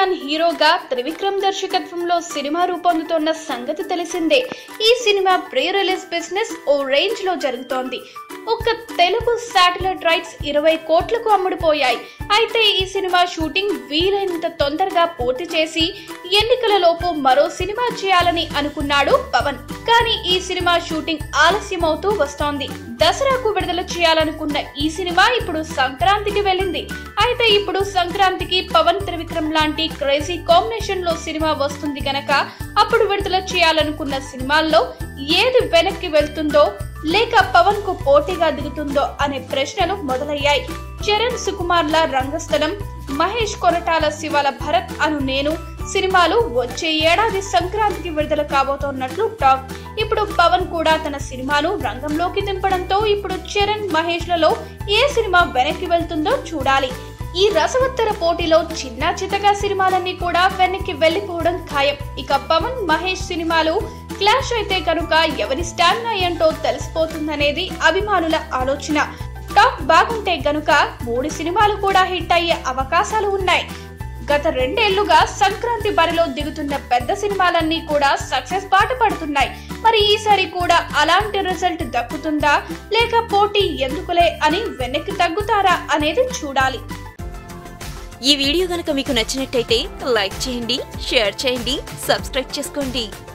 ఖాన్ హీరోగా త్రివిక్రమ్ దర్శకత్వంలో సినిమా రూపొందుతోన్న సంగతి తెలిసిందే ఈ సినిమా ప్రీ రిలీజ్ బిజినెస్ ఓ రేంజ్ లో జరుగుతోంది ఒక్క తెలుగు శాటిలైట్ రైట్స్ ఇరవై కోట్లకు అమ్ముడుపోయాయి అయితే ఈ సినిమా షూటింగ్ వీలైనంత తొందరగా పూర్తి చేసి ఎన్నికల లోపు మరో సినిమా చేయాలని అనుకున్నాడు పవన్ కానీ ఈ సినిమా షూటింగ్ ఆలస్యమవుతూ వస్తోంది దసరాకు విడుదల చేయాలనుకున్న ఈ సినిమా ఇప్పుడు సంక్రాంతికి వెళ్ళింది అయితే ఇప్పుడు సంక్రాంతికి పవన్ త్రివిక్రమ్ లాంటి క్రేజీ కాంబినేషన్ లో సినిమా వస్తుంది గనక అప్పుడు విడుదల చేయాలనుకున్న సినిమాల్లో ఏది వెనక్కి వెళ్తుందో లేక పవన్ కు పోటీగా దిగుతుందో అనే ప్రశ్నలు మొదలయ్యాయి చరణ్ సుకుమార్ల రంగస్థలం మహేష్ కొరటాల శివాల భరత్ అను నేను సినిమాలు వచ్చే ఏడాది సంక్రాంతికి విడుదల కాబోతోన్నట్లు టాక్ ఇప్పుడు పవన్ కూడా తన సినిమాను రంగంలోకి దింపడంతో ఇప్పుడు చరణ్ మహేష్ లలో ఏ సినిమా వెనక్కి వెళ్తుందో చూడాలి ఈ రసవత్తర పోటీలో చిన్న చితగా సినిమాలన్నీ కూడా వెనక్కి వెళ్లిపోవడం ఖాయం ఇక పవన్ మహేష్ సినిమాలు క్లాష్ అయితే కనుక ఎవరి స్టామినా ఏంటో తెలిసిపోతుందనేది అభిమానుల ఆలోచన టాక్ బాగుంటే గనుక మూడు సినిమాలు కూడా హిట్ అయ్యే అవకాశాలు ఉన్నాయి గత రెండేళ్లుగా సంక్రాంతి బరిలో దిగుతున్న పెద్ద సినిమాలన్నీ కూడా సక్సెస్ బాట పడుతున్నాయి మరి ఈసారి కూడా అలాంటి రిజల్ట్ దక్కుతుందా లేక పోటీ ఎందుకులే అని వెనక్కి తగ్గుతారా అనేది చూడాలి ఈ వీడియో గనక మీకు నచ్చినట్టయితే లైక్ చేయండి షేర్ చేయండి సబ్స్క్రైబ్ చేసుకోండి